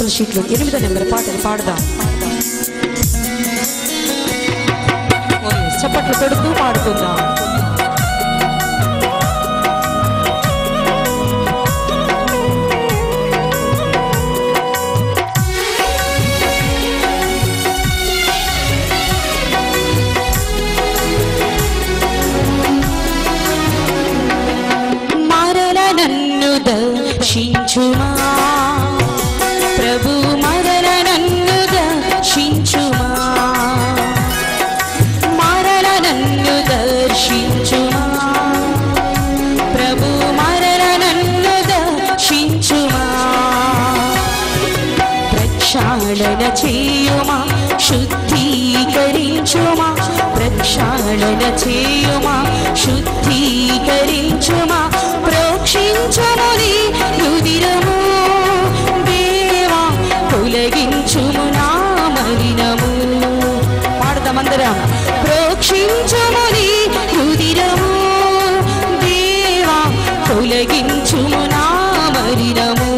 పాటల షీట్లు ఎనిమిదో నెంబర్ పాటలు పాడదాం ఓ, చప్పట్లు కొడుతూ పాడుకుందాం మరల నన్ను దర్శించుమా ప్రభు మరల నన్ను దర్శించుమా మరల నన్ను దర్శించుమా ప్రభు మరల నన్ను దర్శించుమా ప్రక్షాళన చేయుమా శుద్ధీకరించుమా ప్రక్షాళన చేయుమా శుద్ధీకరించుమా ప్రోక్షించుముని రుదిరము దేవా తొలగించుము నా మలినము పాడదామందరం ప్రోక్షించుముని రుదిరము దేవా తొలగించుము నా మలినము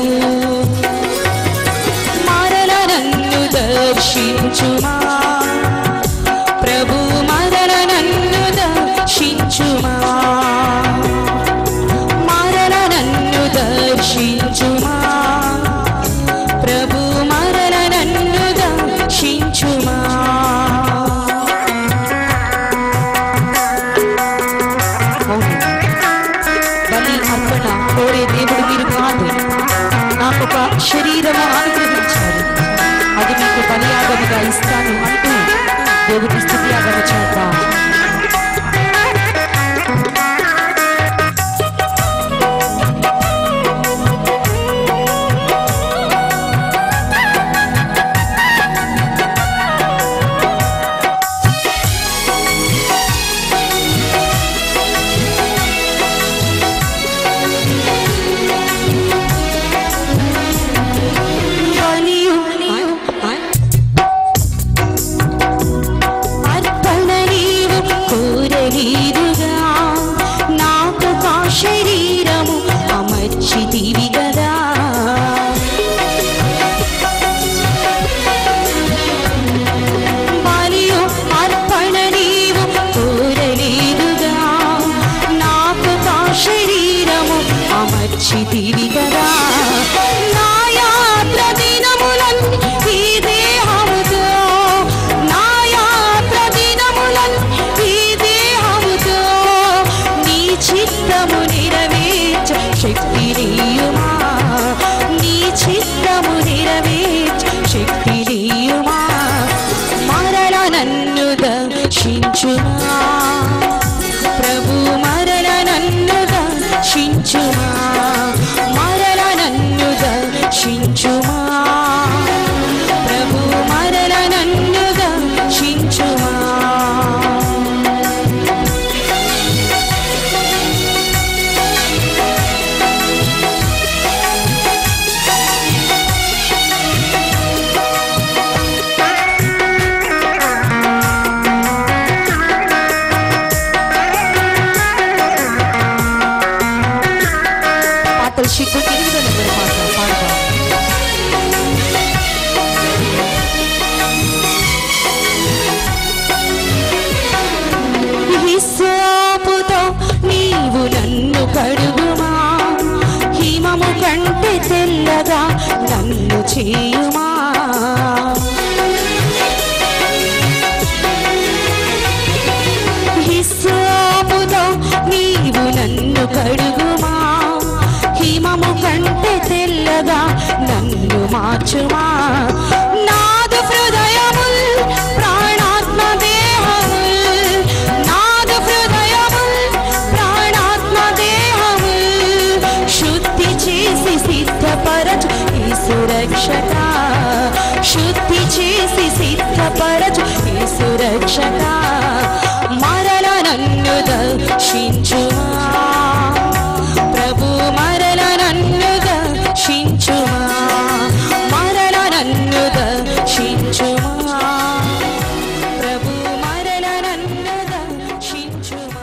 మరల నన్ను దర్శించుమా ప్రభు మరల నన్ను దర్శించుమా మరల నన్ను దర్శించుమా ప్రభు మరల నన్ను దర్శించుమా అవును బలి అర్పణ కోరే దేవుడు మీరు కాదు నాకు ఒక శరీరము అనుగ్రహించారు అది మీకు బలియాగముగా ఇస్తాను అంటూ దేవుడి స్థుతి యాగమ చేద్దాం బలియు అర్పణ నీవు కోరలీదుగా నాకు కా శరీరము అమర్చితివి గదా బలియు అర్పణ నీవు కోరలీదుగా నాకు కా శరీరము అమర్చితివి గదా నా యాత్ర దినములన్నీ ఈ దేహముతో నా యాత్ర దినములన్నీ ఈ దేహముతో నీ చిత్తము నెరవేర్చ శక్తి నీయుమా నీ చిత్తము నెరవేర్చ శక్తి నీయుమా మరల నన్ను దర్శించుమా ప్రభు మరల నన్ను దర్శించుమా మరల నన్ను దర్శించుమా ప్రభు మరల నన్ను దర్శించుమా పాటల షీట్లు ఎనిమిదో నెంబర్ పాట పాడదాం హిస్సోపుతో నీవు నన్ను కడుగుమా హిమము కంటే తెల్లగా నన్ను చేయుమా హిస్సోపుతో నీవు నన్ను కడుగుమా హిమము కంటే తెల్లగా నన్ను మార్చుమా నాదు హృదయముల్ ప్రాణాత్మ దేహముల్ నాదు హృదయముల్ ప్రాణాత్మ దేహముల్ శుద్ధి చేసి సిద్ధపరచు ఈ సురక్షక శుద్ధి చేసి సిద్ధపరచు ఈ సురక్షక మరల నన్ను దర్శించుమా ప్రభు మరల నన్ను దర్శించుమా మరల నన్ను దర్శించుమా ప్రభు మరల నన్ను దర్శించుమా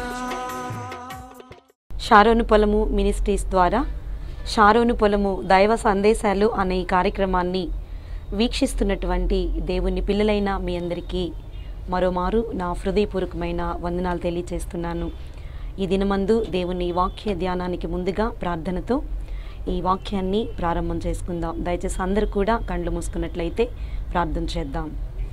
షారోను పొలము మినిస్ట్రీస్ ద్వారా షారోను పొలము దైవ సందేశాలు అనే ఈ కార్యక్రమాన్ని వీక్షిస్తున్నటువంటి దేవుని పిల్లలైన మీ అందరికీ మరోమారు నా హృదయపూర్వకమైన వందనాలు తెలియచేస్తున్నాను ఈ దినమందు దేవుని వాక్య ధ్యానానికి ముందుగా ప్రార్థనతో ఈ వాక్యాన్ని ప్రారంభం చేసుకుందాం దయచేసి అందరూ కూడా కళ్ళు మూసుకున్నట్లయితే ప్రార్థన చేద్దాం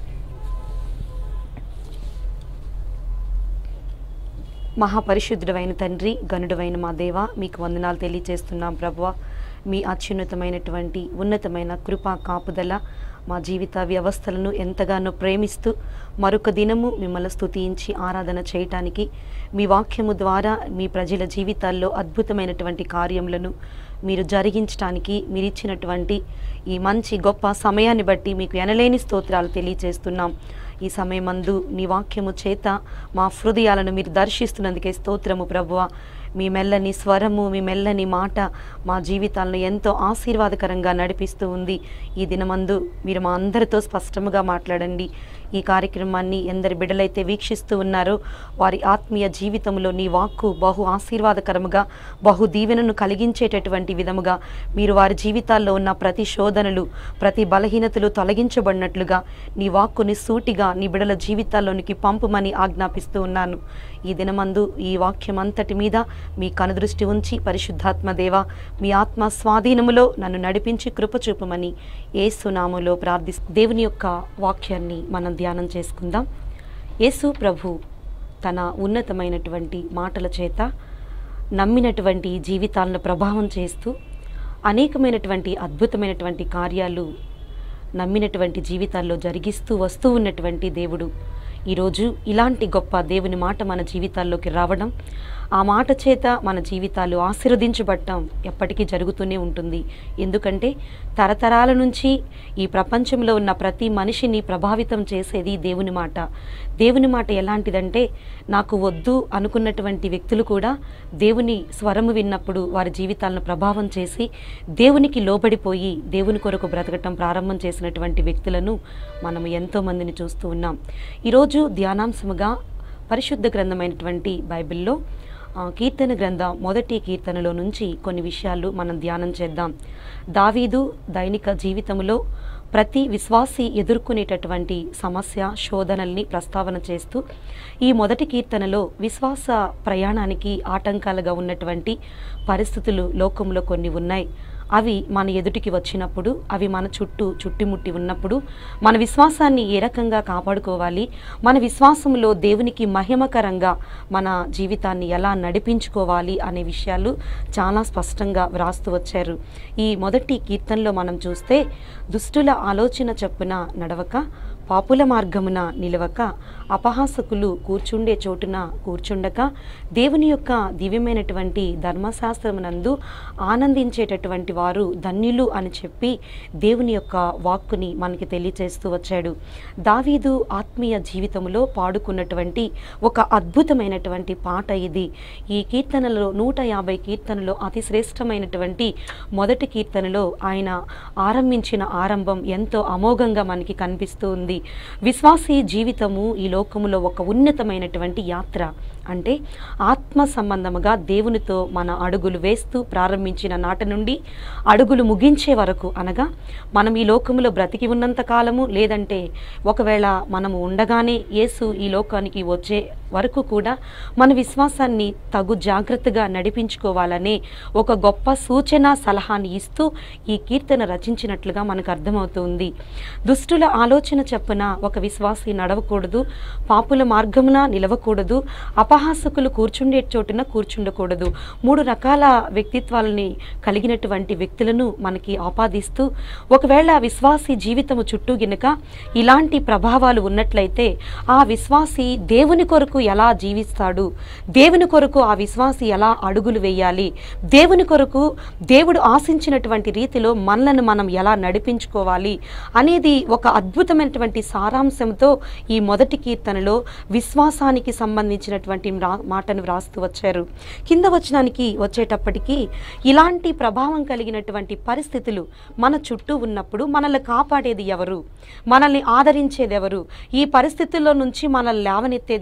మహాపరిశుద్ధుడైన తండ్రి గనుడవైన మా దేవ మీకు వందనాలు తెలియచేస్తున్నాం ప్రభువ మీ అత్యున్నతమైనటువంటి ఉన్నతమైన కృపా కాపుదల మా జీవిత వ్యవస్థలను ఎంతగానో ప్రేమిస్తూ మరొక దినము మిమ్మల్ని స్తుతించి ఆరాధన చేయటానికి మీ వాక్యము ద్వారా మీ ప్రజల జీవితాల్లో అద్భుతమైనటువంటి కార్యములను మీరు జరిగించడానికి మీరు ఇచ్చినటువంటి ఈ మంచి గొప్ప సమయాన్ని బట్టి మీకు ఎనలేని స్తోత్రాలు తెలియచేస్తున్నాం ఈ సమయమందు నీ వాక్యము చేత మా హృదయాలను మీరు దర్శిస్తున్నందుకే స్తోత్రము ప్రభువ మీ మెల్లని స్వరము మీ మెల్లని మాట మా జీవితాలను ఎంతో ఆశీర్వాదకరంగా నడిపిస్తూ ఉంది ఈ దినమందు మీరు మా అందరితో స్పష్టముగా మాట్లాడండి ఈ కార్యక్రమాన్ని ఎందరి బిడ్డలైతే వీక్షిస్తూ ఉన్నారో వారి ఆత్మీయ జీవితంలో నీ వాక్కు బహు ఆశీర్వాదకరముగా బహు దీవెనను కలిగించేటటువంటి విధముగా మీరు వారి జీవితాల్లో ఉన్న ప్రతి శోధనలు ప్రతి బలహీనతలు తొలగించబడినట్లుగా నీ వాక్కుని సూటిగా నీ బిడల జీవితాల్లోనికి పంపుమని ఆజ్ఞాపిస్తూ ఉన్నాను ఈ దినమందు ఈ వాక్యం అంతటి మీద మీ కనుదృష్టి ఉంచి పరిశుద్ధాత్మ దేవ మీ ఆత్మ స్వాధీనములో నన్ను నడిపించి కృప చూపమని ఏసునాములో ప్రార్థి దేవుని యొక్క వాక్యాన్ని మనం ధ్యానం చేసుకుందాం యేసు ప్రభు తన ఉన్నతమైనటువంటి మాటల చేత నమ్మినటువంటి జీవితాలను ప్రభావం చేస్తూ అనేకమైనటువంటి అద్భుతమైనటువంటి కార్యాలు నమ్మినటువంటి జీవితాల్లో జరిగిస్తూ వస్తూ ఉన్నటువంటి దేవుడు ఈరోజు ఇలాంటి గొప్ప దేవుని మాట మన జీవితాల్లోకి రావడం ఆ మాట చేత మన జీవితాలు ఆశీర్వదించబడటం ఎప్పటికీ జరుగుతూనే ఉంటుంది ఎందుకంటే తరతరాల నుంచి ఈ ప్రపంచంలో ఉన్న ప్రతి మనిషిని ప్రభావితం చేసేది దేవుని మాట దేవుని మాట ఎలాంటిదంటే నాకు వద్దు అనుకున్నటువంటి వ్యక్తులు కూడా దేవుని స్వరము విన్నప్పుడు వారి జీవితాలను ప్రభావం చేసి దేవునికి లోబడిపోయి దేవుని కొరకు బ్రతకటం ప్రారంభం చేసినటువంటి వ్యక్తులను మనం ఎంతో మందిని చూస్తూ ఉన్నాం ఈరోజు ధ్యానాంశముగా పరిశుద్ధ గ్రంథమైనటువంటి బైబిల్లో ఆ, కీర్తన గ్రంథం మొదటి కీర్తనలో నుంచి కొన్ని విషయాలు మనం ధ్యానం చేద్దాం దావీదు దైనిక జీవితంలో ప్రతి విశ్వాసి ఎదుర్కొనేటటువంటి సమస్య శోధనల్ని ప్రస్తావన చేస్తూ ఈ మొదటి కీర్తనలో విశ్వాస ప్రయాణానికి ఆటంకాలుగా ఉన్నటువంటి పరిస్థితులు లోకంలో కొన్ని ఉన్నాయి అవి మన ఎదుటికి వచ్చినప్పుడు అవి మన చుట్టూ చుట్టుముట్టి ఉన్నప్పుడు మన విశ్వాసాన్ని ఏ రకంగా కాపాడుకోవాలి మన విశ్వాసంలో దేవునికి మహిమకరంగా మన జీవితాన్ని ఎలా నడిపించుకోవాలి అనే విషయాలు చాలా స్పష్టంగా వ్రాస్తూ వచ్చారు ఈ మొదటి కీర్తనలో మనం చూస్తే దుష్టుల ఆలోచన చొప్పున నడవక పాపుల మార్గమున నిలవక అపహాసకులు కూర్చుండే చోటున కూర్చుండక దేవుని యొక్క దివ్యమైనటువంటి ధర్మశాస్త్రమునందు ఆనందించేటటువంటి వారు ధన్యులు అని చెప్పి దేవుని యొక్క వాక్కుని మనకి తెలియచేస్తూ వచ్చాడు దావీదు ఆత్మీయ జీవితంలో పాడుకున్నటువంటి ఒక అద్భుతమైనటువంటి పాట ఇది ఈ కీర్తనలో నూట యాభై కీర్తనలో అతి శ్రేష్టమైనటువంటి మొదటి కీర్తనలో ఆయన ఆరంభించిన ఆరంభం ఎంతో అమోఘంగా మనకి కనిపిస్తూ ఉంది విశ్వాసీ జీవితము ఈ లోకములో ఒక ఉన్నతమైనటువంటి యాత్ర అంటే ఆత్మ సంబంధముగా దేవునితో మన అడుగులు వేస్తూ ప్రారంభించిన నాట నుండి అడుగులు ముగించే వరకు అనగా మనం ఈ లోకములో బ్రతికి ఉన్నంత కాలము లేదంటే ఒకవేళ మనము ఉండగానే యేసు ఈ లోకానికి వచ్చే వరకు కూడా మన విశ్వాసాన్ని తగు జాగ్రత్తగా నడిపించుకోవాలనే ఒక గొప్ప సూచన సలహాని ఇస్తూ ఈ కీర్తన రచించినట్లుగా మనకు అర్థమవుతుంది దుష్టుల ఆలోచన చెప్పున ఒక విశ్వాసి నడవకూడదు పాపుల మార్గమున నిలవకూడదు అపహాసకులు కూర్చుండే చోటున కూర్చుండకూడదు మూడు రకాల వ్యక్తిత్వాలని కలిగినటువంటి వ్యక్తులను మనకి ఆపాదిస్తూ ఒకవేళ విశ్వాసి జీవితము చుట్టూ గినక ఇలాంటి ప్రభావాలు ఉన్నట్లయితే ఆ విశ్వాసి దేవుని కొరకు ఎలా జీవిస్తాడు దేవుని కొరకు ఆ విశ్వాసి ఎలా అడుగులు వేయాలి దేవుని కొరకు దేవుడు ఆశించినటువంటి రీతిలో మనలను మనం ఎలా నడిపించుకోవాలి అనేది ఒక అద్భుతమైనటువంటి సారాంశంతో ఈ మొదటి కీర్తనలో విశ్వాసానికి సంబంధించినటువంటి మ్రా- మాటను వ్రాస్తూ వచ్చారు కింద వచనానికి వచ్చేటప్పటికి ఇలాంటి ప్రభావం కలిగినటువంటి పరిస్థితులు మన చుట్టూ ఉన్నప్పుడు మనల్ని కాపాడేది ఎవరు మనల్ని ఆదరించేది ఎవరు ఈ పరిస్థితుల్లో నుంచి మనల్ని లేవనెత్తేది ఎవరు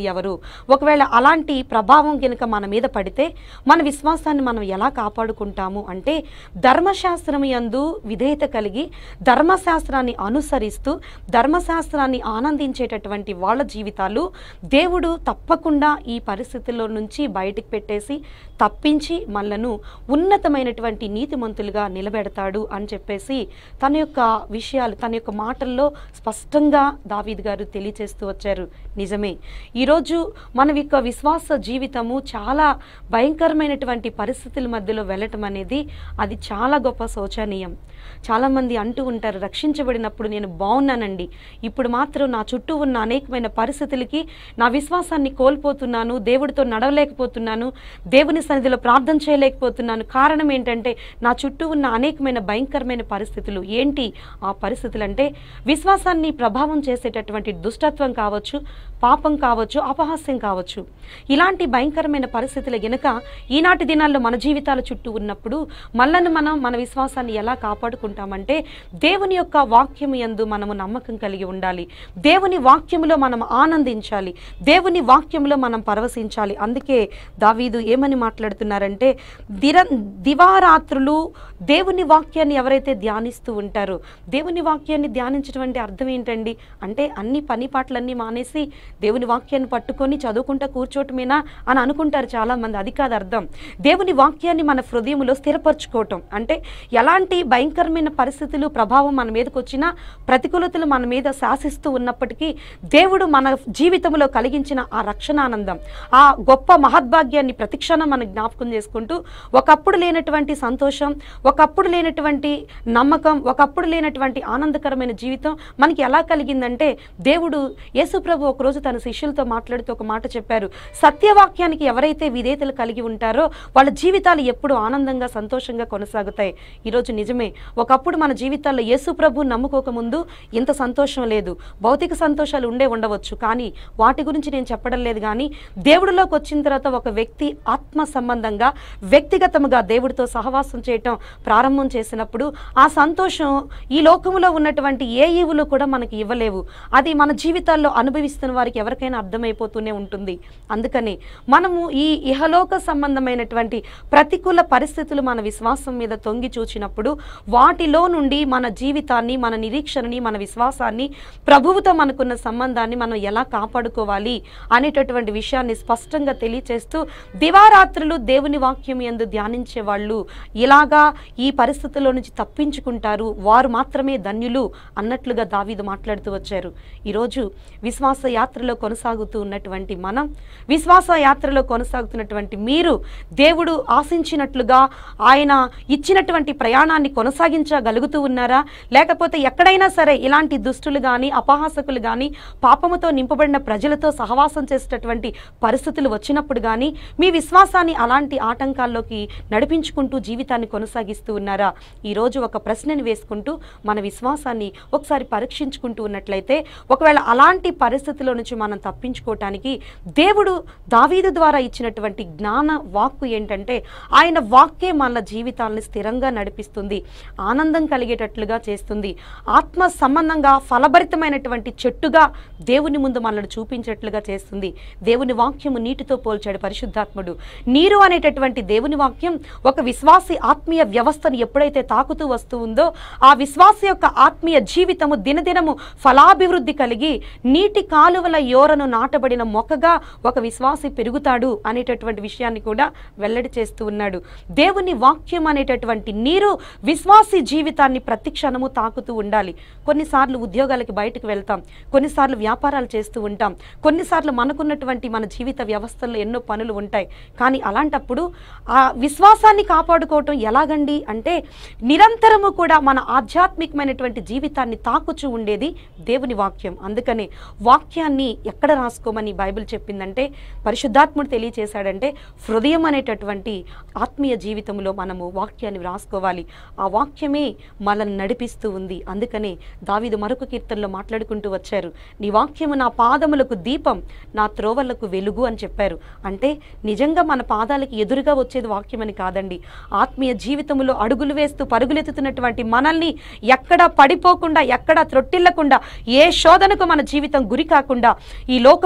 ఒకవేళ అలాంటి ప్రభావం కనుక మన మీద పడితే మన విశ్వాసాన్ని మనం ఎలా కాపాడుకుంటాము అంటే ధర్మశాస్త్రం యందు విధేయత కలిగి ధర్మశాస్త్రాన్ని అనుసరిస్తూ ధర్మశాస్త్రాన్ని ఆనందించేటటువంటి వాళ్ళ జీవితాలు దేవుడు తప్పకుండా ఈ పరిస్థితుల్లో నుంచి బయటికి పెట్టేసి తప్పించి మనలను ఉన్నతమైనటువంటి నీతిమంతులుగా నిలబెడతాడు అని చెప్పేసి తన యొక్క విషయాలు తన యొక్క మాటల్లో స్పష్టంగా దావీద్ గారు తెలియచేస్తూ వచ్చారు నిజమే ఈరోజు మన యొక్క విశ్వాస జీవితము చాలా భయంకరమైనటువంటి పరిస్థితుల మధ్యలో వెళ్ళటం అనేది అది చాలా గొప్ప శోచనీయం చాలామంది అంటూ ఉంటారు రక్షించబడినప్పుడు నేను బాగున్నానండి ఇప్పుడు మాత్రం నా చుట్టూ ఉన్న అనేకమైన పరిస్థితులకి నా విశ్వాసాన్ని కోల్పోతున్నాను దేవుడితో నడవలేకపోతున్నాను దేవుని సన్నిధిలో ప్రార్థన చేయలేకపోతున్నాను కారణం ఏంటంటే నా చుట్టూ ఉన్న అనేకమైన భయంకరమైన పరిస్థితులు ఏంటి ఆ పరిస్థితులు అంటే విశ్వాసాన్ని ప్రభావం చేసేటటువంటి దుష్టత్వం కావచ్చు పాపం కావచ్చు అపహాస్యం కావచ్చు ఇలాంటి భయంకరమైన పరిస్థితులు గనుక ఈనాటి దినాల్లో మన జీవితాల చుట్టూ ఉన్నప్పుడు మళ్ళను మనం మన విశ్వాసాన్ని ఎలా కాపాడుకుంటామంటే దేవుని యొక్క వాక్యము యందు మనము నమ్మకం కలిగి ఉండాలి దేవుని వాక్యములో మనం ఆనందించాలి దేవుని వాక్యములో మనం పరవశించాలి అందుకే దావీదు ఏమని మాట్లాడుతున్నారంటే దిర దివారాత్రులు దేవుని వాక్యాన్ని ఎవరైతే ధ్యానిస్తూ ఉంటారో దేవుని వాక్యాన్ని ధ్యానించడం అంటే అర్థం ఏంటండి అంటే అన్ని పని పాటలన్నీ మానేసి దేవుని వాక్యాన్ని పట్టుకొని చదువుకుంటా కూర్చోటమేనా అని అనుకుంటారు చాలామంది అది కాదు అర్థం దేవుని వాక్యాన్ని మన హృదయంలో స్థిరపరచుకోవటం అంటే ఎలాంటి భయంకరమైన పరిస్థితులు ప్రభావం మన మీదకి వచ్చినా ప్రతికూలతలు మన మీద శాసిస్తూ ఉన్నప్పటికీ దేవుడు మన జీవితంలో కలిగించిన ఆ రక్షణానందం ఆ గొప్ప మహద్భాగ్యాన్ని ప్రతిక్షణం మనం జ్ఞాపకం చేసుకుంటూ ఒకప్పుడు లేనటువంటి సంతోషం ఒకప్పుడు లేనటువంటి నమ్మకం ఒకప్పుడు లేనటువంటి ఆనందకరమైన జీవితం మనకి ఎలా కలిగిందంటే దేవుడు యేసుప్రభు ఒకరోజు తన శిష్యులతో మాట్లాడుతూ ఒక మాట చెప్పారు సత్యవాక్యానికి ఎవరైతే విధేయతలు కలిగి ఉంటారో వాళ్ళ జీవితాలు ఎప్పుడు ఆనందంగా సంతోషంగా కొనసాగుతాయి ఈరోజు నిజమే ఒకప్పుడు మన జీవితాల్లో యేసు ప్రభు నమ్ముకోక ముందు ఇంత సంతోషం లేదు భౌతిక సంతోషాలు ఉండే ఉండవచ్చు కానీ వాటి గురించి నేను చెప్పడం లేదు కానీ దేవుడిలోకి వచ్చిన తర్వాత ఒక వ్యక్తి ఆత్మ సంబంధంగా వ్యక్తిగతముగా దేవుడితో సహవాసం చేయటం ప్రారంభం చేసినప్పుడు ఆ సంతోషం ఈ లోకములో ఉన్నటువంటి ఏ ఈవులు కూడా మనకి ఇవ్వలేవు అది మన జీవితాల్లో అనుభవిస్తున్న వారికి ఎవరికైనా అర్థమైపోతూనే ఉంటుంది అందుకని మనము ఈ ఇహలోక సంబంధమైనటువంటి ప్రతికూల పరిస్థితులు మన విశ్వాసం మీద తొంగి చూచినప్పుడు వాటిలో నుండి మన జీవితాన్ని మన నిరీక్షణని మన విశ్వాసాన్ని ప్రభువుతో మనకున్న సంబంధాన్ని మనం ఎలా కాపాడుకోవాలి అనేటటువంటి విషయాన్ని స్పష్టంగా తెలియచేస్తూ దివారాత్రులు దేవుని వాక్యం ఎందు ధ్యానించే వాళ్ళు ఇలాగా ఈ పరిస్థితుల్లో నుంచి తప్పించుకుంటారు వారు మాత్రమే ధన్యులు అన్నట్లుగా దావీదు మాట్లాడుతూ వచ్చారు ఈరోజు విశ్వాస యాత్రలో కొనసాగుతూ ఉన్నటువంటి మనం విశ్వాస యాత్రలో కొనసాగుతున్నటువంటి మీరు దేవుడు ఆశించినట్లుగా ఆయన ఇచ్చినటువంటి ప్రయాణాన్ని కొనసాగించగలుగుతూ ఉన్నారా లేకపోతే ఎక్కడైనా సరే ఇలాంటి దుష్టులు కానీ అపహాసకులు కానీ పాపముతో నింపబడిన ప్రజలతో సహవాసం చేసేటటువంటి పరిస్థితులు వచ్చినప్పుడు కానీ మీ విశ్వాసాన్ని అలాంటి ఆటంకాల్లోకి నడిపించుకుంటూ జీవితాన్ని కొనసాగిస్తూ ఉన్నారా ఈరోజు ఒక ప్రశ్నని వేసుకుంటూ మన విశ్వాసాన్ని ఒకసారి పరీక్షించుకుంటూ ఉన్నట్లయితే ఒకవేళ అలాంటి పరిస్థితుల నుంచి మనం తప్పించుకోవటానికి దేవుడు దావీదు ద్వారా ఇచ్చినటువంటి జ్ఞాన వాక్కు ఏంటంటే ఆయన వాక్యే మన జీవితాలను స్థిరంగా నడిపిస్తుంది ఆనందం కలిగేటట్లుగా చేస్తుంది ఆత్మ సంబంధంగా ఫలభరితమైనటువంటి చెట్టుగా దేవుని ముందు మనల్ని చూపించేట్లుగా చేస్తుంది దేవుని వాక్యము నీటితో పోల్చాడు పరిశుద్ధాత్ముడు నీరు అనేటటువంటి దేవుని వాక్యం ఒక విశ్వాసి ఆత్మీయ వ్యవస్థను ఎప్పుడైతే తాకుతూ వస్తూ ఉందో ఆ విశ్వాసి యొక్క ఆత్మీయ జీవితము దినదినము ఫలాభివృద్ధి కలిగి నీటి కాలువల యోరను నాటబడిన మొక్కగా ఒక విశ్వాసి పెరుగుతాడు అనేటటువంటి విషయాన్ని కూడా వెల్లడి చేస్తూ ఉన్నాడు దేవుని వాక్యం అనేటటువంటి నీరు విశ్వాసి జీవితాన్ని ప్రతి క్షణము తాకుతూ ఉండాలి కొన్నిసార్లు ఉద్యోగాలకి బయటకు వెళ్తాం కొన్నిసార్లు వ్యాపారాలు చేస్తూ ఉంటాం కొన్నిసార్లు మనకున్నటువంటి మన జీవిత వ్యవస్థల్లో ఎన్నో పనులు ఉంటాయి కానీ అలాంటప్పుడు ఆ విశ్వాసాన్ని కాపాడుకోవటం ఎలాగండి అంటే నిరంతరము కూడా మన ఆధ్యాత్మికమైనటువంటి జీవితాన్ని తాకుచూ ఉండేది దేవుని వాక్యం అందుకనే వాక్యాన్ని ఎక్కడ రాసుకోమని బైబిల్ చెప్పిందంటే పరిశుద్ధాత్ముడు తెలియచేశాడంటే హృదయం అనేటటువంటి ఆత్మీయ జీవితంలో మనము వాక్యాన్ని వ్రాసుకోవాలి ఆ వాక్యమే మనల్ని నడిపిస్తూ ఉంది అందుకనే దావీదు మరొక కీర్తనలో మాట్లాడుకుంటూ వచ్చారు నీ వాక్యము నా పాదములకు దీపం నా త్రోవలకు వెలుగు అని చెప్పారు అంటే నిజంగా మన పాదాలకి ఎదురుగా వచ్చేది వాక్యమని కాదండి ఆత్మీయ జీవితంలో అడుగులు వేస్తూ పరుగులెత్తుతున్నటువంటి మనల్ని ఎక్కడ పడిపోకుండా ఎక్కడ త్రొట్టిల్లకుండా ఏ శోధనకు మన జీవితం గురి కాకుండా ఈ లోకం అనేటువంటి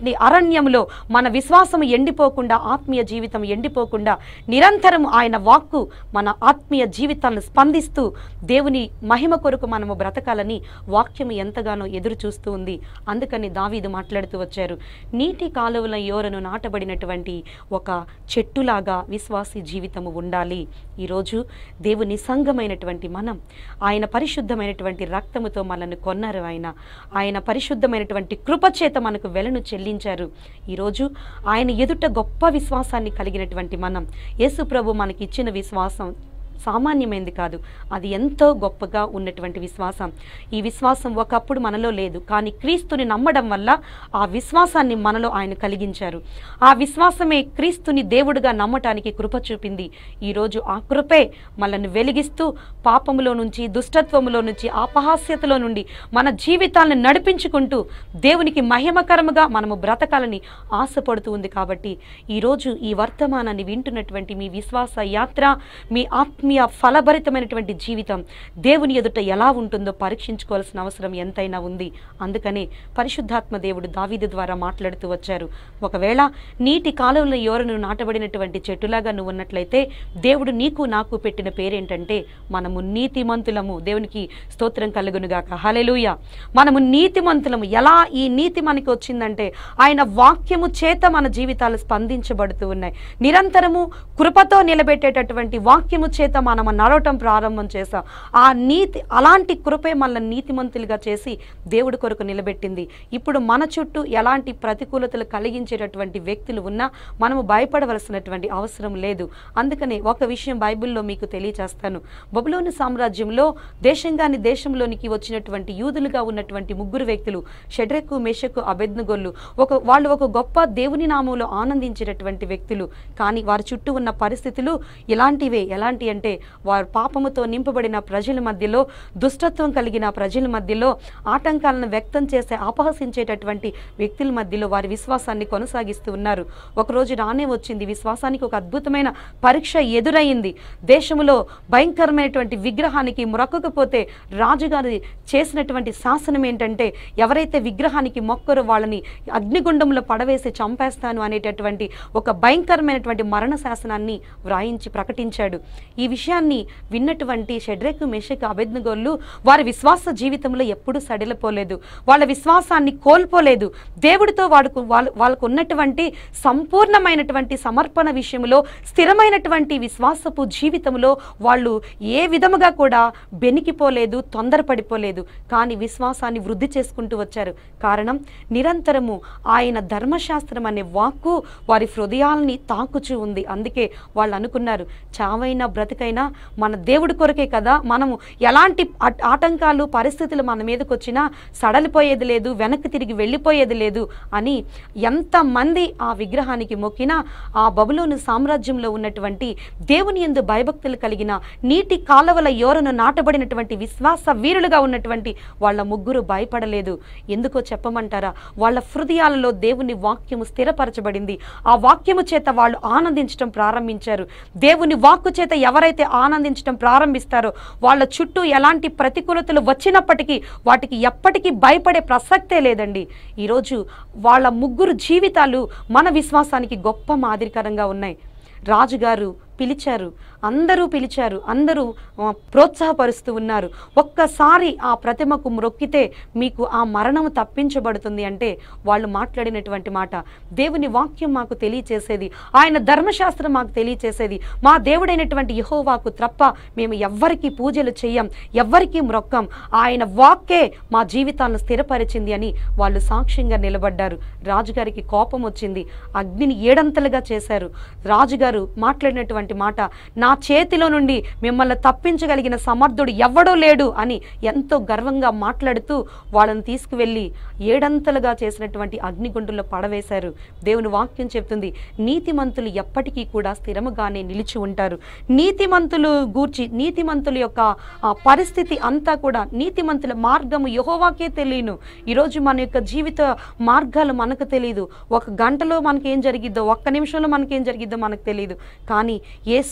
ఉన్నటువంటి అరణ్యంలో మన విశ్వాసం ఎండిపోకుండా ఆత్మీయ జీవితం ఎండిపోకుండా నిరంతరం ఆయన వాక్కు మన ఆత్మీయ జీవితాలను స్పందిస్తూ దేవుని మహిమ కొరకు మనము బ్రతకాలని వాక్యం ఎంతగానో ఎదురు చూస్తూ ఉంది అందుకని దావీదు మాట్లాడుతూ వచ్చారు నీటి కాలువల యోరను నాటబడినటువంటి ఒక చెట్టులాగా విశ్వాసి జీవితము ఉండాలి ఈరోజు దేవుని సంఘమైనటువంటి మనం ఆయన పరిశుద్ధమైనటువంటి రక్తముతో మనల్ని కొన్నారు ఆయన ఆయన పరిశుద్ధమైనటువంటి కృపచేత మనకు వెలను చెల్లించారు ఈరోజు ఆయన ఎదుట గొప్ప విశ్వాసాన్ని కలిగినటువంటి మనం యేసు ప్రభు మనకి ఇచ్చిన విశ్వాసం సామాన్యమైనది కాదు అది ఎంతో గొప్పగా ఉన్నటువంటి విశ్వాసం ఈ విశ్వాసం ఒకప్పుడు మనలో లేదు కానీ క్రీస్తుని నమ్మడం వల్ల ఆ విశ్వాసాన్ని మనలో ఆయన కలిగించారు ఆ విశ్వాసమే క్రీస్తుని దేవుడిగా నమ్మటానికి కృప చూపింది ఈరోజు ఆ కృపే మనల్ని వెలిగిస్తూ పాపములో నుంచి దుష్టత్వములో నుంచి అపహాస్యతలో నుండి మన జీవితాలను నడిపించుకుంటూ దేవునికి మహిమకరముగా మనము బ్రతకాలని ఆశపడుతూ ఉంది కాబట్టి ఈరోజు ఈ వర్తమానాన్ని వింటున్నటువంటి మీ విశ్వాస యాత్ర మీ ఆత్మీయ ఫలభరితమైనటువంటి జీవితం దేవుని ఎదుట ఎలా ఉంటుందో పరీక్షించుకోవాల్సిన అవసరం ఎంతైనా ఉంది అందుకనే పరిశుద్ధాత్మ దేవుడు దావీదు ద్వారా మాట్లాడుతూ వచ్చారు ఒకవేళ నీటి కాలువలో యోరను నాటబడినటువంటి చెట్టులాగా నువ్వు ఉన్నట్లయితే దేవుడు నీకు నాకు పెట్టిన పేరేంటంటే మనము నీతిమంతులము దేవునికి స్తోత్రం కలుగునుగాక హలెలూయ మనము నీతిమంతులము ఎలా ఈ నీతి మనకి వచ్చిందంటే ఆయన వాక్యము చేత మన జీవితాలు స్పందించబడుతూ ఉన్నాయి నిరంతరము కృపతో నిలబెట్టేటటువంటి వాక్యము చేత మనం నడవటం ప్రారంభం చేసాం ఆ నీతి అలాంటి కృపే మనల్ని నీతిమంతులుగా చేసి దేవుడి కొరకు నిలబెట్టింది ఇప్పుడు మన చుట్టూ ఎలాంటి ప్రతికూలతలు కలిగించేటటువంటి వ్యక్తులు ఉన్నా మనము భయపడవలసినటువంటి అవసరం లేదు అందుకనే ఒక విషయం బైబిల్లో మీకు తెలియచేస్తాను బబులోని సామ్రాజ్యంలో దేశంగాని దేశంలోనికి వచ్చినటువంటి యూదులుగా ఉన్నటువంటి ముగ్గురు వ్యక్తులు షడ్రెక్కు మెషకు అబెద్నగొల్లు ఒక వాళ్ళు ఒక గొప్ప దేవుని నామంలో ఆనందించేటటువంటి వ్యక్తులు కానీ వారి చుట్టూ ఉన్న పరిస్థితులు ఇలాంటివే ఎలాంటి అంటే వారు పాపముతో నింపబడిన ప్రజల మధ్యలో దుష్టత్వం కలిగిన ప్రజల మధ్యలో ఆటంకాలను వ్యక్తం చేసే అపహసించేటటువంటి వ్యక్తుల మధ్యలో వారి విశ్వాసాన్ని కొనసాగిస్తూ ఉన్నారు ఒకరోజు రానే వచ్చింది విశ్వాసానికి ఒక అద్భుతమైన పరీక్ష ఎదురయ్యింది దేశంలో భయంకరమైనటువంటి విగ్రహానికి మొరక్కకపోతే రాజుగారి చేసినటువంటి శాసనం ఏంటంటే ఎవరైతే విగ్రహానికి మొక్కరో వాళ్ళని అగ్నిగుండంలో పడవేసి చంపేస్తాను అనేటటువంటి ఒక భయంకరమైనటువంటి మరణ శాసనాన్ని వ్రాయించి ప్రకటించాడు ఈ విషయాన్ని విన్నటువంటి షడ్రెక్ మెషక్ అభెజ్ఞగోళ్ళు వారి విశ్వాస జీవితంలో ఎప్పుడూ సడిలిపోలేదు వాళ్ళ విశ్వాసాన్ని కోల్పోలేదు దేవుడితో వాడుకు వాళ్ళ వాళ్ళకు ఉన్నటువంటి సంపూర్ణమైనటువంటి సమర్పణ విషయంలో స్థిరమైనటువంటి విశ్వాసపు జీవితంలో వాళ్ళు ఏ విధముగా కూడా బెనికిపోలేదు తొందరపడిపోలేదు కానీ విశ్వాసాన్ని వృద్ధి చేసుకుంటూ వచ్చారు కారణం నిరంతరము ఆయన ధర్మశాస్త్రం అనే వాక్కు వారి హృదయాల్ని తాకుచూ ఉంది అందుకే వాళ్ళు అనుకున్నారు చావైనా బ్రతికైనా మన దేవుడి కొరకే కదా మనము ఎలాంటి ఆట- ఆటంకాలు పరిస్థితులు మన మీదకి వచ్చినా సడలిపోయేది లేదు వెనక్కి తిరిగి వెళ్ళిపోయేది లేదు అని ఎంతమంది ఆ విగ్రహానికి మొక్కినా ఆ బబులోను సామ్రాజ్యంలో ఉన్నటువంటి దేవుని ఎందు భయభక్తులు కలిగిన నీటి కాలవల యోరను నాటబడినటువంటి విశ్వాస వీరులుగా ఉన్నటువంటి వాళ్ళ ముగ్గురు భయపడలేదు ఎందుకో చెప్పమంటారా వాళ్ళ హృదయాలలో దేవుని వాక్యము స్థిరపరచబడింది ఆ వాక్యము చేత వాళ్ళు ఆనందించడం ప్రారంభించారు దేవుని వాక్కు చేత ఎవరైతే ఆనందించడం ప్రారంభిస్తారో వాళ్ళ చుట్టూ ఎలాంటి ప్రతికూలతలు వచ్చినప్పటికీ వాటికి ఎప్పటికీ భయపడే ప్రసక్తే లేదండి ఈరోజు వాళ్ళ ముగ్గురు జీవితాలు మన విశ్వాసానికి గొప్ప మాదిరికరంగా ఉన్నాయి రాజుగారు పిలిచారు అందరూ పిలిచారు అందరూ ఆ, ప్రోత్సాహపరుస్తూ ఉన్నారు ఒక్కసారి ఆ ప్రతిమకు మ్రొక్కితే మీకు ఆ మరణం తప్పించబడుతుంది అంటే వాళ్ళు మాట్లాడినటువంటి మాట దేవుని వాక్యం మాకు తెలియచేసేది ఆయన ధర్మశాస్త్రం మాకు తెలియచేసేది మా దేవుడైనటువంటి యహోవాకు తప్ప మేము ఎవ్వరికి పూజలు చెయ్యం ఎవ్వరికి మ్రొక్కం ఆయన వాక్కే మా జీవితాలను స్థిరపరిచింది అని వాళ్ళు సాక్ష్యంగా నిలబడ్డారు రాజుగారికి కోపం వచ్చింది అగ్నిని ఏడంతలుగా చేశారు రాజుగారు మాట్లాడినటువంటి మాట నా చేతిలో నుండి మిమ్మల్ని తప్పించగలిగిన సమర్థుడు ఎవ్వడూ లేడు అని ఎంతో గర్వంగా మాట్లాడుతూ వాళ్ళని తీసుకువెళ్ళి ఏడంతలుగా చేసినటువంటి అగ్నిగుండంలో పడవేశారు దేవుని వాక్యం చెప్తుంది నీతిమంతులు ఎప్పటికీ కూడా స్థిరముగానే నిలిచి ఉంటారు నీతిమంతులు గూర్చి నీతిమంతుల యొక్క ఆ, పరిస్థితి అంతా కూడా నీతిమంతుల మార్గము యహోవాకే తెలియను ఈరోజు మన యొక్క జీవిత మార్గాలు మనకు తెలియదు ఒక గంటలో మనకి ఏం జరిగిద్దో ఒక్క నిమిషంలో మనకి ఏం జరిగిద్దో మనకు తెలియదు కానీ యేసు ప్రభు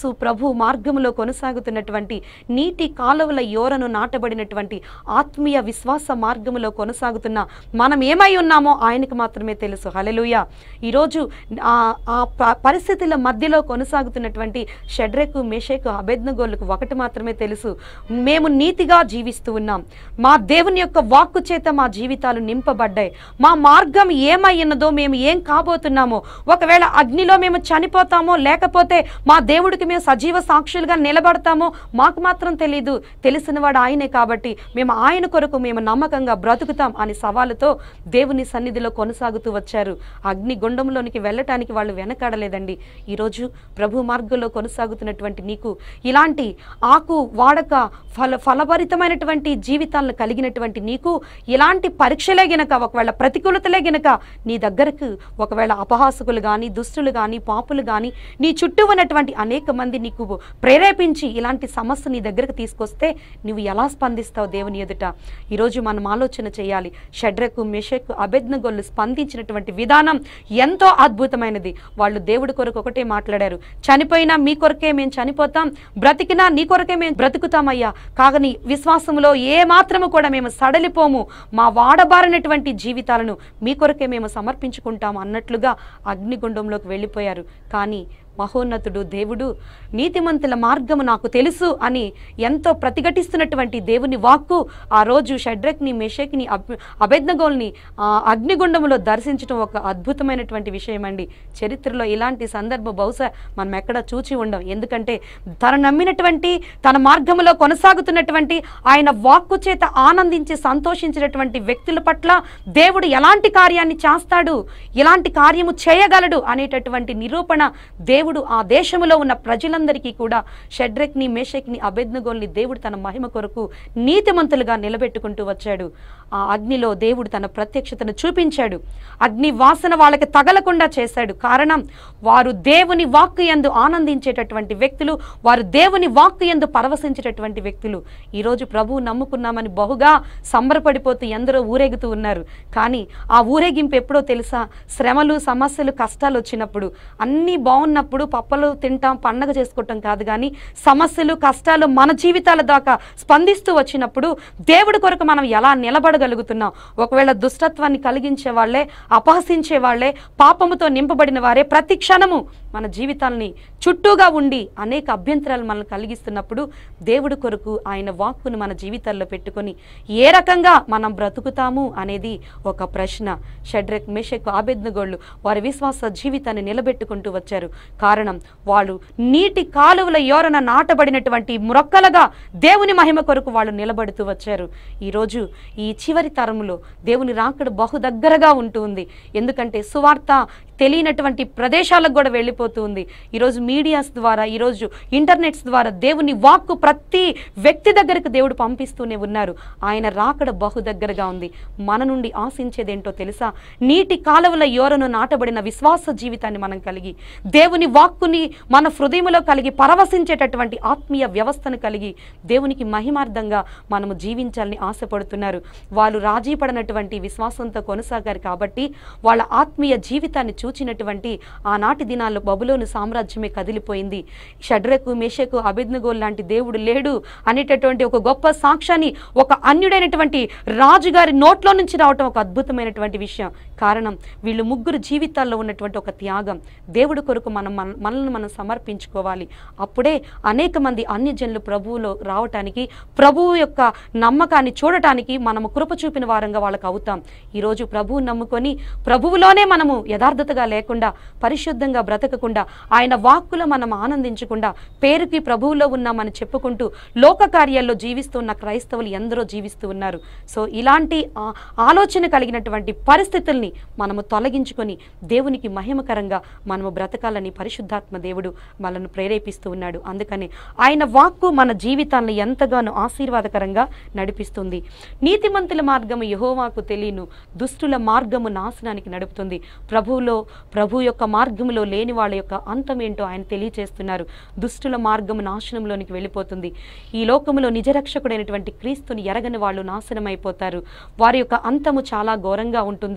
మార్గములో కొనసాగుతున్నటువంటి నీటి కాలువల యోరను నాటబడినటువంటి ఆత్మీయ విశ్వాస మార్గములో కొనసాగుతున్న మనం ఏమై ఉన్నామో ఆయనకు మాత్రమే తెలుసు హలెలుయ ఈరోజు ఆ ఆ ప- పరిస్థితుల మధ్యలో కొనసాగుతున్నటువంటి షడ్రెకు మేషకు అభెజ్ఞగోళ్ళకు ఒకటి మాత్రమే తెలుసు మేము నీతిగా జీవిస్తూ ఉన్నాం మా దేవుని యొక్క వాక్కు చేత మా జీవితాలు నింపబడ్డాయి మా మార్గం ఏమై ఉన్నదో మేము ఏం కాబోతున్నామో ఒకవేళ అగ్నిలో మేము చనిపోతామో లేకపోతే మా దేవుడికి మేము సజీవ సాక్షులుగా నిలబడతామో మాకు మాత్రం తెలియదు తెలిసినవాడు ఆయనే కాబట్టి మేము ఆయన కొరకు మేము నమ్మకంగా బ్రతుకుతాం అని సవాలుతో దేవుని సన్నిధిలో కొనసాగుతూ వచ్చారు అగ్ని గుండంలోనికి వెళ్ళటానికి వాళ్ళు వెనకాడలేదండి ఈరోజు ప్రభు మార్గంలో కొనసాగుతున్నటువంటి నీకు ఇలాంటి ఆకు వాడక ఫల ఫలభరితమైనటువంటి జీవితాలను కలిగినటువంటి నీకు ఇలాంటి పరీక్షలే గినక ఒకవేళ ప్రతికూలతలే గినక నీ దగ్గరకు ఒకవేళ అపహాసకులు కానీ దుస్తులు కానీ పాపులు కానీ నీ చుట్టూ ఉన్నటువంటి అనేక మంది నీకు ప్రేరేపించి ఇలాంటి సమస్య నీ దగ్గరకు తీసుకొస్తే నువ్వు ఎలా స్పందిస్తావు దేవుని ఎదుట ఈరోజు మనం ఆలోచన చేయాలి షడ్రకు మెషకు అభెజ్ఞగోళ్ళు స్పందించినటువంటి విధానం ఎంతో అద్భుతమైనది వాళ్ళు దేవుడి కొరకు ఒకటే మాట్లాడారు చనిపోయినా మీ కొరకే మేము చనిపోతాం బ్రతికినా నీ కొరకే మేము బ్రతుకుతామయ్యా కాగని విశ్వాసంలో ఏ మాత్రము కూడా మేము సడలిపోము మా వాడబారినటువంటి జీవితాలను మీ కొరకే మేము సమర్పించుకుంటాము అన్నట్లుగా అగ్నిగుండంలోకి వెళ్ళిపోయారు కానీ మహోన్నతుడు దేవుడు నీతిమంతుల మార్గము నాకు తెలుసు అని ఎంతో ప్రతిఘటిస్తున్నటువంటి దేవుని వాక్కు ఆ రోజు షడ్రక్ని మెషక్ని అబ్ అభెజ్ఞగోల్ని ఆ అగ్నిగుండములో దర్శించడం ఒక అద్భుతమైనటువంటి విషయం అండి చరిత్రలో ఇలాంటి సందర్భం బహుశా మనం ఎక్కడ చూచి ఉండం ఎందుకంటే తన నమ్మినటువంటి తన మార్గములో కొనసాగుతున్నటువంటి ఆయన వాక్కు చేత ఆనందించి సంతోషించినటువంటి వ్యక్తుల పట్ల దేవుడు ఎలాంటి కార్యాన్ని చేస్తాడు ఎలాంటి కార్యము చేయగలడు అనేటటువంటి నిరూపణ దేవుడు ఆ దేశములో ఉన్న ప్రజలందరికీ కూడా షడ్రక్ని మేషక్ని అభెజ్ఞగోల్ని దేవుడు తన మహిమ కొరకు నీతిమంతులుగా నిలబెట్టుకుంటూ వచ్చాడు ఆ అగ్నిలో దేవుడు తన ప్రత్యక్షతను చూపించాడు అగ్ని వాసన వాళ్ళకి తగలకుండా చేశాడు కారణం వారు దేవుని వాక్కు యందు ఆనందించేటటువంటి వ్యక్తులు వారు దేవుని వాక్కు యందు పరవశించేటటువంటి వ్యక్తులు ఈరోజు ప్రభువు నమ్ముకున్నామని బహుగా సంబరపడిపోతూ ఎందరో ఊరేగుతూ ఉన్నారు కానీ ఆ ఊరేగింపు ఎప్పుడో తెలుసా శ్రమలు సమస్యలు కష్టాలు వచ్చినప్పుడు అన్నీ బాగున్నప్పుడు పప్పలు తింటాం పండగ చేసుకోవటం కాదు కానీ సమస్యలు కష్టాలు మన జీవితాల దాకా స్పందిస్తూ వచ్చినప్పుడు దేవుడి కొరకు మనం ఎలా నిలబడగలుగుతున్నాం ఒకవేళ దుష్టత్వాన్ని కలిగించే వాళ్ళే అపహసించే వాళ్ళే పాపముతో నింపబడిన వారే ప్రతి క్షణము మన జీవితాల్ని చుట్టూగా ఉండి అనేక అభ్యంతరాలు మనల్ని కలిగిస్తున్నప్పుడు దేవుడి కొరకు ఆయన వాక్కును మన జీవితాల్లో పెట్టుకొని ఏ రకంగా మనం బ్రతుకుతాము అనేది ఒక ప్రశ్న షడ్రక్ మెషక్ ఆబెద్నగోళ్ళు వారి విశ్వాస జీవితాన్ని నిలబెట్టుకుంటూ వచ్చారు కారణం వాళ్ళు నీటి కాలువల యోరన నాటబడినటువంటి మురక్కలుగా దేవుని మహిమ కొరకు వాళ్ళు నిలబడుతూ వచ్చారు ఈరోజు ఈ చివరి తరములో దేవుని రాకడు బహు దగ్గరగా ఉంటుంది ఎందుకంటే సువార్త తెలియనటువంటి ప్రదేశాలకు కూడా వెళ్ళిపోతూ ఉంది ఈరోజు మీడియాస్ ద్వారా ఈరోజు ఇంటర్నెట్స్ ద్వారా దేవుని వాక్కు ప్రతి వ్యక్తి దగ్గరకు దేవుడు పంపిస్తూనే ఉన్నారు ఆయన రాకడ బహు దగ్గరగా ఉంది మన నుండి ఆశించేదేంటో తెలుసా నీటి కాలువల యోరను నాటబడిన విశ్వాస జీవితాన్ని మనం కలిగి దేవుని వాక్కుని మన హృదయంలో కలిగి పరవశించేటటువంటి ఆత్మీయ వ్యవస్థను కలిగి దేవునికి మహిమార్థంగా మనము జీవించాలని ఆశపడుతున్నారు వాళ్ళు రాజీ పడనటువంటి విశ్వాసంతో కొనసాగారు కాబట్టి వాళ్ళ ఆత్మీయ జీవితాన్ని చూచినటువంటి ఆనాటి దినాల్లో బబులోను సామ్రాజ్యమే కదిలిపోయింది షడ్రకు మేషకు అభిజ్ఞగోల్ లాంటి దేవుడు లేడు అనేటటువంటి ఒక గొప్ప సాక్ష్యాన్ని ఒక అన్యుడైనటువంటి రాజుగారి నోట్లో నుంచి రావటం ఒక అద్భుతమైనటువంటి విషయం కారణం వీళ్ళు ముగ్గురు జీవితాల్లో ఉన్నటువంటి ఒక త్యాగం దేవుడి కొరకు మనం మన- మనల్ని మనం సమర్పించుకోవాలి అప్పుడే అనేక మంది అన్యజనులు ప్రభువులో రావటానికి ప్రభువు యొక్క నమ్మకాన్ని చూడటానికి మనము కృప చూపిన వారంగా వాళ్ళకి అవుతాం ఈరోజు ప్రభువు నమ్ముకొని ప్రభువులోనే మనము యథార్థతగా లేకుండా పరిశుద్ధంగా బ్రతకకుండా ఆయన వాక్కులో మనం ఆనందించకుండా పేరుకి ప్రభువులో ఉన్నామని చెప్పుకుంటూ లోక కార్యాల్లో జీవిస్తున్న క్రైస్తవులు ఎందరో జీవిస్తూ ఉన్నారు సో ఇలాంటి ఆ- ఆలోచన కలిగినటువంటి పరిస్థితుల్ని మనము తొలగించుకొని దేవునికి మహిమకరంగా మనము బ్రతకాలని పరిశుద్ధాత్మ దేవుడు మనల్ని ప్రేరేపిస్తూ ఉన్నాడు అందుకని ఆయన వాక్కు మన జీవితాలను ఎంతగానో ఆశీర్వాదకరంగా నడిపిస్తుంది నీతిమంతుల మార్గము యహోవాకు తెలియను దుష్టుల మార్గము నాశనానికి నడుపుతుంది ప్రభువులో ప్రభు యొక్క మార్గములో లేని వాళ్ళ యొక్క అంతం ఏంటో ఆయన తెలియచేస్తున్నారు దుష్టుల మార్గము నాశనంలోనికి వెళ్ళిపోతుంది ఈ లోకములో నిజరక్షకుడైనటువంటి క్రీస్తుని ఎరగని వాళ్ళు నాశనం అయిపోతారు వారి యొక్క అంతము చాలా ఘోరంగా ఉంటుంది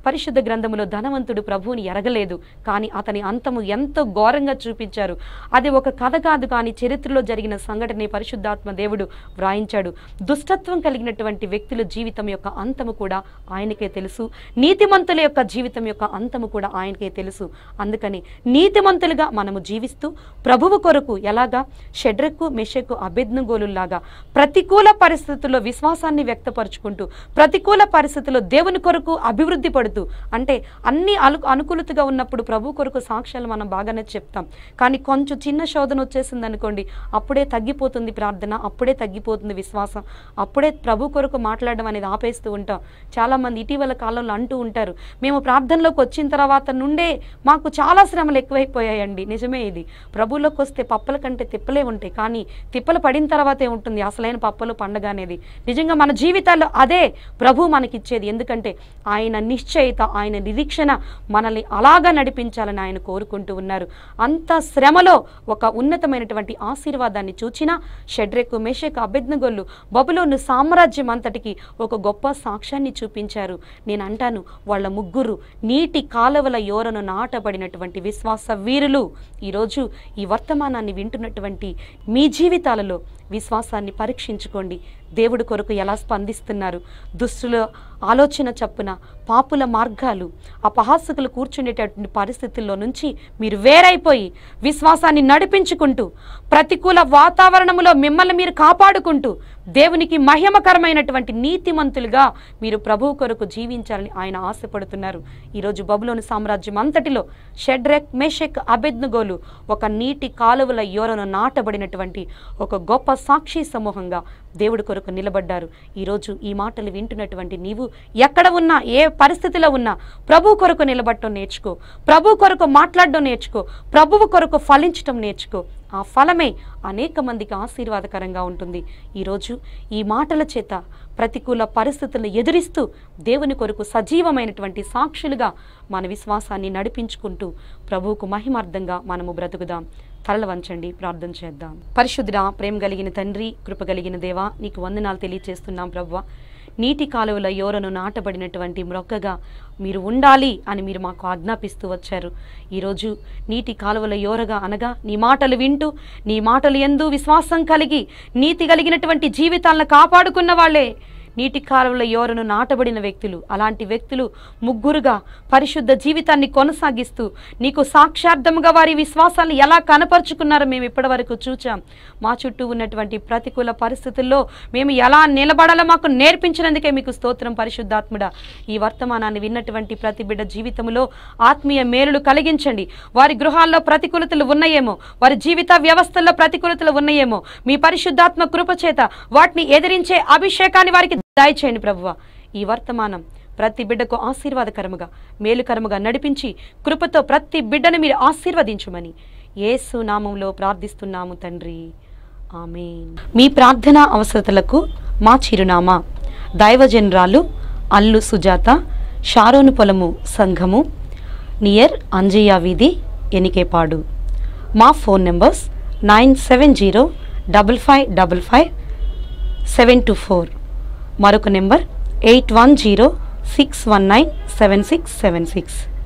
పరిశుద్ధ గ్రంథములో ధనవంతుడు ప్రభువుని ఎరగలేదు కానీ అతని అంతము ఎంతో ఘోరంగా చూపించారు అది ఒక కథ కాదు కానీ చరిత్రలో జరిగిన సంఘటన పరిశుద్ధాత్మ దేవుడు వ్రాయించాడు దుష్టత్వం కలిగినటువంటి వ్యక్తుల జీవితం యొక్క అంతము కూడా ఆయనకే తెలుసు నీతిమంతుల యొక్క జీవితం యొక్క అంతము కూడా ఆయనకే తెలుసు అందుకని నీతిమంతులుగా మనము జీవిస్తూ ప్రభువు కొరకు ఎలాగా షడ్రెక్కు మెషెక్కు అభెజ్ఞగోలులాగా ప్రతికూల పరిస్థితుల్లో విశ్వాసాన్ని వ్యక్తపరుచుకుంటూ ప్రతికూల పరిస్థితుల్లో దేవుని కొరకు అభివృద్ధి పడుతూ అంటే అన్ని అను అనుకూలతగా ఉన్నప్పుడు ప్రభు కొరకు సాక్ష్యాలు మనం బాగానే చెప్తాం కానీ కొంచెం చిన్న శోధన వచ్చేసింది అనుకోండి అప్పుడే తగ్గిపోతుంది ప్రార్థన అప్పుడే తగ్గిపోతుంది విశ్వాసం అప్పుడే ప్రభు కొరకు మాట్లాడడం అనేది ఆపేస్తూ ఉంటాం చాలామంది ఇటీవల కాలంలో అంటూ ఉంటారు మేము ప్రార్థనలోకి వచ్చిన తర్వాత నుండే మాకు చాలా శ్రమలు ఎక్కువైపోయాయండి నిజమే ఇది ప్రభువులోకి వస్తే పప్పల కంటే తిప్పలే ఉంటాయి కానీ తిప్పలు పడిన తర్వాతే ఉంటుంది అసలైన పప్పలు పండగ అనేది నిజంగా మన జీవితాల్లో అదే ప్రభు మనకిచ్చేది ఎందుకంటే ఆయన నిశ్చయిత ఆయన నిరీక్షణ మనల్ని అలాగా నడిపించాలని ఆయన కోరుకుంటూ ఉన్నారు అంత శ్రమలో ఒక ఉన్నతమైనటువంటి ఆశీర్వాదాన్ని చూచిన షడ్రెక్కు మెషకు అభెజ్ఞగొల్లు బబులోను సామ్రాజ్యం అంతటికి ఒక గొప్ప సాక్ష్యాన్ని చూపించారు నేను అంటాను వాళ్ళ ముగ్గురు నీటి కాలువల యోరను నాటబడినటువంటి విశ్వాస వీరులు ఈరోజు ఈ వర్తమానాన్ని వింటున్నటువంటి మీ జీవితాలలో విశ్వాసాన్ని పరీక్షించుకోండి దేవుడి కొరకు ఎలా స్పందిస్తున్నారు దుస్తుల ఆలోచన చప్పున పాపుల మార్గాలు అపహాసకులు కూర్చునేటటువంటి పరిస్థితుల్లో నుంచి మీరు వేరైపోయి విశ్వాసాన్ని నడిపించుకుంటూ ప్రతికూల వాతావరణంలో మిమ్మల్ని మీరు కాపాడుకుంటూ దేవునికి మహిమకరమైనటువంటి నీతిమంతులుగా మీరు ప్రభువు కొరకు జీవించాలని ఆయన ఆశపడుతున్నారు ఈరోజు బబులోని సామ్రాజ్యం అంతటిలో షెడ్రెక్ మెషెక్ అబెద్నుగోలు ఒక నీటి కాలువల యోరను నాటబడినటువంటి ఒక గొప్ప సాక్షి సమూహంగా దేవుడి కొరకు నిలబడ్డారు ఈరోజు ఈ మాటలు వింటున్నటువంటి నీవు ఎక్కడ ఉన్నా ఏ పరిస్థితిలో ఉన్నా ప్రభు కొరకు నిలబడటం నేర్చుకో ప్రభు కొరకు మాట్లాడడం నేర్చుకో ప్రభువు కొరకు ఫలించటం నేర్చుకో ఆ ఫలమే అనేక మందికి ఆశీర్వాదకరంగా ఉంటుంది ఈరోజు ఈ మాటల చేత ప్రతికూల పరిస్థితులను ఎదురిస్తూ దేవుని కొరకు సజీవమైనటువంటి సాక్షులుగా మన విశ్వాసాన్ని నడిపించుకుంటూ ప్రభువుకు మహిమార్థంగా మనము బ్రతుకుదాం తలలు వంచండి ప్రార్థన చేద్దాం పరిశుద్ధుడా ప్రేమ కలిగిన తండ్రి కృప కలిగిన దేవా నీకు వందనాలు తెలియచేస్తున్నాం ప్రభువ నీటి కాలువల యోరను నాటబడినటువంటి మొక్కగా మీరు ఉండాలి అని మీరు మాకు ఆజ్ఞాపిస్తూ వచ్చారు ఈరోజు నీటి కాలువల యోరగా అనగా నీ మాటలు వింటూ నీ మాటలు ఎందు విశ్వాసం కలిగి నీతి కలిగినటువంటి జీవితాలను కాపాడుకున్న వాళ్ళే నీటి కాలువల యోరను నాటబడిన వ్యక్తులు అలాంటి వ్యక్తులు ముగ్గురుగా పరిశుద్ధ జీవితాన్ని కొనసాగిస్తూ నీకు సాక్షార్థముగా వారి విశ్వాసాన్ని ఎలా కనపరుచుకున్నారో మేము ఇప్పటివరకు చూచాం మా చుట్టూ ఉన్నటువంటి ప్రతికూల పరిస్థితుల్లో మేము ఎలా నిలబడాలో మాకు నేర్పించినందుకే మీకు స్తోత్రం పరిశుద్ధాత్ముడా ఈ వర్తమానాన్ని విన్నటువంటి ప్రతి బిడ్డ జీవితంలో ఆత్మీయ మేలులు కలిగించండి వారి గృహాల్లో ప్రతికూలతలు ఉన్నాయేమో వారి జీవిత వ్యవస్థల్లో ప్రతికూలతలు ఉన్నాయేమో మీ పరిశుద్ధాత్మ కృప చేత వాటిని ఎదిరించే అభిషేకాన్ని వారికి దయచేయండి ప్రభువ ఈ వర్తమానం ప్రతి బిడ్డకు ఆశీర్వాదకరముగా మేలుకరముగా నడిపించి కృపతో ప్రతి బిడ్డను మీరు ఆశీర్వదించుమని యేసు నామంలో ప్రార్థిస్తున్నాము తండ్రి ఆమేన్ మీ ప్రార్థనా అవసరతలకు మా చిరునామా దైవజనరాలు అల్లు సుజాత షారోను పొలము సంఘము నియర్ అంజయ్య వీధి ఎనికేపాడు మా phone numbers nine seven zero double five double five seven two four మరొక number eight one zero six one nine seven six seven six